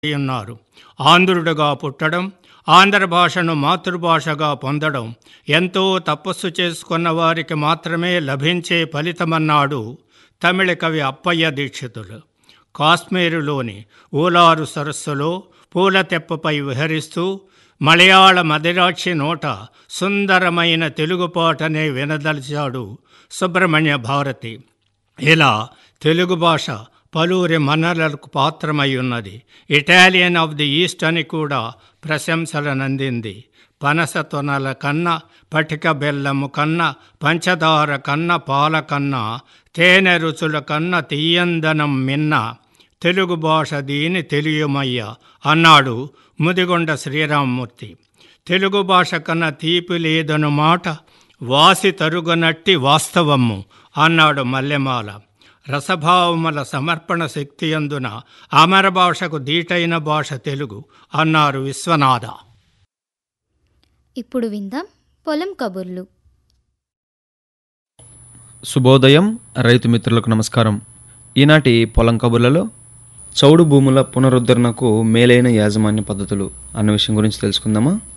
ఉన్నారు ఆంధ్రుడుగా పుట్టడం ఆంధ్ర భాషను మాతృభాషగా పొందడం ఎంతో తపస్సు చేసుకున్న వారికి మాత్రమే లభించే ఫలితమన్నాడు తమిళ కవి అప్పయ్య దీక్షితులు కాశ్మీరులోని ఊలారు సరస్సులో పూల తెప్పపై విహరిస్తూ మలయాళ మదిరాక్షి నోట సుందరమైన తెలుగు పాటనే వినదలిచాడు సుబ్రహ్మణ్య భారతి ఇలా తెలుగు భాష పలువురి మన్నలకు పాత్రమై ఉన్నది ఇటాలియన్ ఆఫ్ ది ఈస్ట్ అని కూడా ప్రశంసలనందింది పనస తొనల కన్నా పటిక బెల్లము కన్నా పంచదార కన్నా పాల కన్నా తేనె రుచుల కన్నా తీయందనం మిన్న తెలుగు భాష దీని తెలియమయ్య అన్నాడు ముదిగొండ శ్రీరామ్మూర్తి తెలుగు భాష కన్నా తీపి లేదను మాట వాసి తరుగునట్టి వాస్తవము అన్నాడు మల్లెమాల రసభావముల సమర్పణ శక్తి అందున అమర భాషకు దీటైన భాష తెలుగు అన్నారు విశ్వనాథ ఇప్పుడు విందాం పొలం కబుర్లు శుభోదయం రైతు మిత్రులకు నమస్కారం ఈనాటి పొలం కబుర్లలో చౌడు భూముల పునరుద్ధరణకు మేలైన యాజమాన్య పద్ధతులు అన్న విషయం గురించి తెలుసుకుందామా